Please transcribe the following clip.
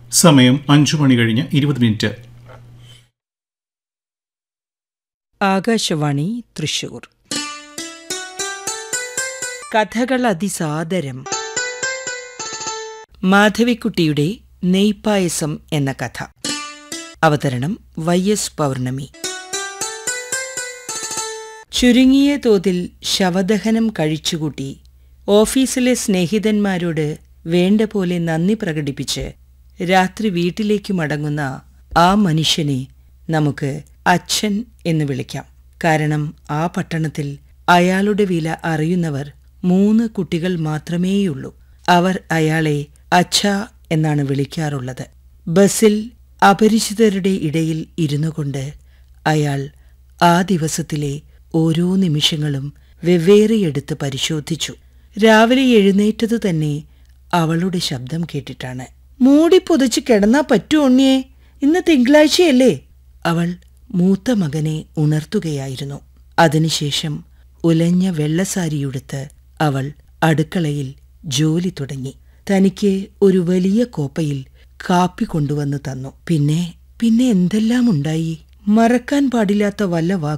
സമയം അഞ്ചു മണി കഴിഞ്ഞ് ഇരുപത് മിനിറ്റ് ആകാശവാണി തൃശൂർ കഥകൾ അതിസാദരം മാധവിക്കുട്ടിയുടെ നെയ്പായസം എന്ന കഥ അവതരണം വൈ എസ് പൗർണമി ചുരുങ്ങിയ തോതിൽ ശവദഹനം കഴിച്ചുകൂട്ടി ഓഫീസിലെ സ്നേഹിതന്മാരോട് വേണ്ട പോലെ നന്ദി പ്രകടിപ്പിച്ച് രാത്രി വീട്ടിലേക്ക് മടങ്ങുന്ന ആ മനുഷ്യനെ നമുക്ക് അച്ഛൻ എന്ന് വിളിക്കാം കാരണം ആ പട്ടണത്തിൽ അയാളുടെ വില അറിയുന്നവർ മൂന്ന് കുട്ടികൾ മാത്രമേയുള്ളൂ അവർ അയാളെ അച്ഛ എന്നാണ് വിളിക്കാറുള്ളത് ബസ്സിൽ അപരിചിതരുടെ ഇടയിൽ ഇരുന്നു കൊണ്ട് അയാൾ ആ ദിവസത്തിലെ ഓരോ നിമിഷങ്ങളും വെവ്വേറെയെടുത്ത് പരിശോധിച്ചു രാവിലെ എഴുന്നേറ്റത് തന്നെ അവളുടെ ശബ്ദം കേട്ടിട്ടാണ് മൂടി പുതച്ച് കിടന്നാ പറ്റൂ ഉണ്ണിയെ ഇന്ന് തിങ്കളാഴ്ചയല്ലേ അവൾ മൂത്ത മകനെ ഉണർത്തുകയായിരുന്നു അതിനുശേഷം ഉലഞ്ഞ വെള്ളസാരിയുടുത്ത് അവൾ അടുക്കളയിൽ ജോലി തുടങ്ങി തനിക്ക് ഒരു വലിയ കോപ്പയിൽ കാപ്പി കൊണ്ടുവന്ന് തന്നു പിന്നെ പിന്നെ എന്തെല്ലാം ഉണ്ടായി മറക്കാൻ പാടില്ലാത്ത വല്ല